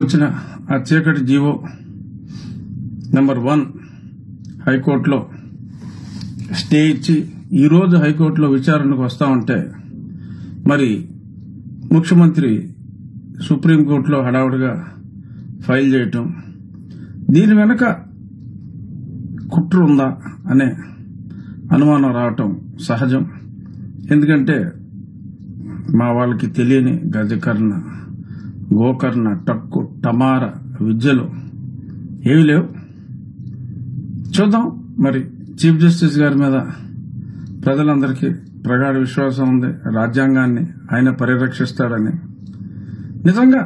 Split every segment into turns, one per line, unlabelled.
వచ్చిన ఆ చీకటి జీవో నెంబర్ వన్ హైకోర్టులో స్టే ఇచ్చి ఈరోజు హైకోర్టులో విచారణకు వస్తా ఉంటే మరి ముఖ్యమంత్రి సుప్రీంకోర్టులో హడావుడిగా ఫైల్ చేయటం దీని వెనక కుట్ర ఉందా అనే అనుమానం రావటం సహజం ఎందుకంటే మా వాళ్ళకి తెలియని గజకర్ణ గోకర్ణ టక్కు టమార విద్యలు ఏవి లేవు చూద్దాం మరి చీఫ్ జస్టిస్ గారి మీద ప్రజలందరికీ ప్రగాఢ విశ్వాసం ఉంది రాజ్యాంగాన్ని ఆయన పరిరక్షిస్తాడని నిజంగా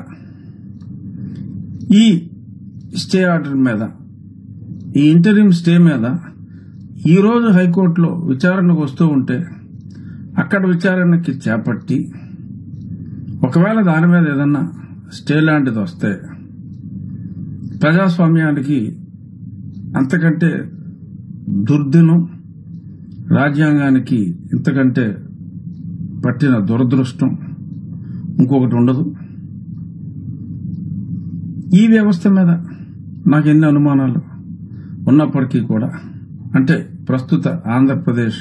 ఈ స్టే ఆర్డర్ మీద ఈ ఇంటరిమ్ స్టే మీద ఈరోజు హైకోర్టులో విచారణకు వస్తూ ఉంటే అక్కడ విచారణకి చేపట్టి ఒకవేళ దాని మీద ఏదన్నా స్టే లాంటిది వస్తే ప్రజాస్వామ్యానికి అంతకంటే దుర్దినం రాజ్యాంగానికి ఇంతకంటే పట్టిన దురదృష్టం ఇంకొకటి ఉండదు ఈ వ్యవస్థ మీద నాకు ఎన్ని అనుమానాలు ఉన్నప్పటికీ కూడా అంటే ప్రస్తుత ఆంధ్రప్రదేశ్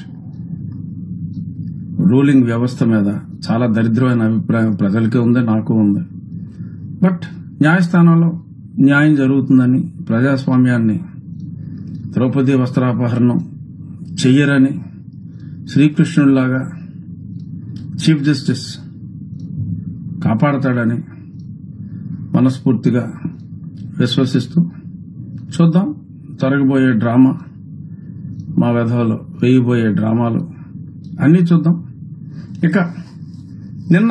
రూలింగ్ వ్యవస్థ మీద చాలా దరిద్రమైన అభిప్రాయం ప్రజలకే ఉంది నాకు ఉంది బట్ న్యాయస్థానంలో న్యాయం జరుగుతుందని ప్రజాస్వామ్యాన్ని ద్రౌపది వస్త్రాపహరణం చెయ్యరని శ్రీకృష్ణుడిలాగా చీఫ్ జస్టిస్ కాపాడతాడని మనస్ఫూర్తిగా విశ్వసిస్తూ చూద్దాం జరగబోయే డ్రామా మా వెధవలో వేయబోయే డ్రామాలు అన్నీ చూద్దాం ఇక నిన్న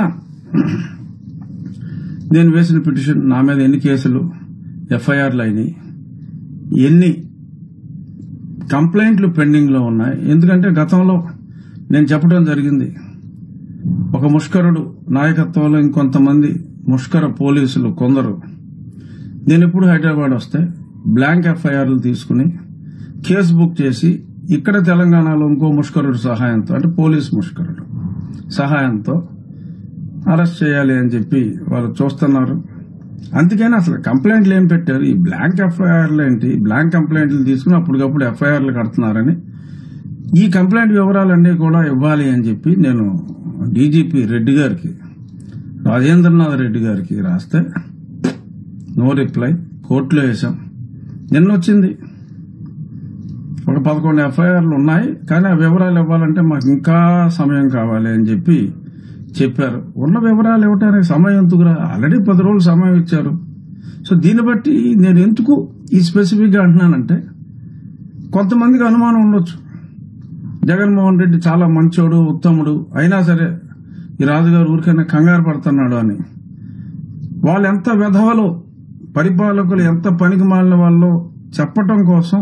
నేను వేసిన పిటిషన్ నా మీద ఎన్ని కేసులు ఎఫ్ఐఆర్లు అయినాయి ఎన్ని కంప్లైంట్లు పెండింగ్లో ఉన్నాయి ఎందుకంటే గతంలో నేను చెప్పడం జరిగింది ఒక ముష్కరుడు నాయకత్వంలో ఇంకొంతమంది ముష్కర పోలీసులు కొందరు నేను ఇప్పుడు హైదరాబాద్ వస్తే బ్లాంక్ ఎఫ్ఐఆర్లు తీసుకుని కేసు బుక్ చేసి ఇక్కడ తెలంగాణలో ఇంకో ముష్కరుడు సహాయంతో అంటే పోలీస్ ముష్కరుడు సహాయంతో అరెస్ట్ చేయాలి అని చెప్పి వాళ్ళు చూస్తున్నారు అందుకని అసలు కంప్లైంట్లు ఏం పెట్టారు ఈ బ్లాంక్ ఎఫ్ఐఆర్లు ఏంటి బ్లాంక్ కంప్లైంట్లు తీసుకుని అప్పటికప్పుడు ఎఫ్ఐఆర్లు కడుతున్నారని ఈ కంప్లైంట్ వివరాలన్నీ కూడా ఇవ్వాలి అని చెప్పి నేను డీజీపీ రెడ్డి గారికి రాజేంద్రనాథ్ రెడ్డి గారికి రాస్తే నో రిప్లై కోర్టులో వేశాం నిన్న వచ్చింది ఒక పదకొండు ఎఫ్ఐఆర్లు ఉన్నాయి కానీ ఆ వివరాలు ఇవ్వాలంటే మాకు ఇంకా సమయం కావాలి అని చెప్పి చెప్పారు ఉన్న వివరాలు ఇవ్వడానికి సమయం ఎందుకురా ఆల్రెడీ పది రోజులు సమయం ఇచ్చారు సో దీన్ని బట్టి నేను ఎందుకు ఈ స్పెసిఫిక్గా అంటున్నానంటే కొంతమందికి అనుమానం ఉండొచ్చు జగన్మోహన్ రెడ్డి చాలా మంచోడు ఉత్తముడు అయినా సరే ఈ రాజుగారు ఊరికైనా కంగారు పడుతున్నాడు అని వాళ్ళు ఎంత వెధవలో పరిపాలకులు ఎంత పనికి మాలిన వాళ్ళు చెప్పటం కోసం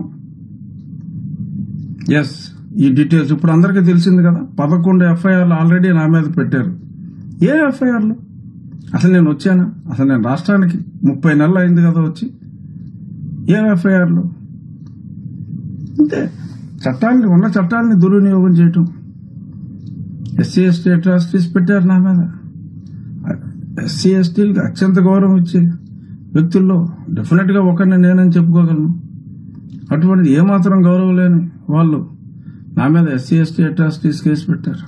ఎస్ ఈ డీటెయిల్స్ ఇప్పుడు అందరికీ తెలిసింది కదా పదకొండు ఎఫ్ఐఆర్లు ఆల్రెడీ నా మీద పెట్టారు ఏ ఎఫ్ఐఆర్లు అసలు నేను వచ్చానా అసలు నేను రాష్ట్రానికి ముప్పై నెలలు అయింది కదా వచ్చి ఏ ఎఫ్ఐఆర్లు అంతే చట్టాన్ని ఉన్న చట్టాలని దుర్వినియోగం చేయటం ఎస్సీ ఎస్టీ అట్రాసిటీస్ పెట్టారు నా మీద ఎస్సీ ఎస్టీలకు అత్యంత గౌరవం ఇచ్చే వ్యక్తుల్లో డెఫినెట్ గా ఒకరిని నేనని చెప్పుకోగలను అటువంటిది ఏమాత్రం గౌరవం లేని వాళ్ళు నా మీద ఎస్సీ ఎస్టీ అట్రాసిటీస్ కేసు పెట్టారు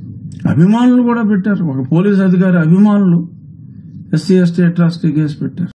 అభిమానులు కూడా పెట్టారు ఒక పోలీస్ అధికారి అభిమానులు ఎస్సీ ఎస్టీ అట్రాసిటీ కేసు పెట్టారు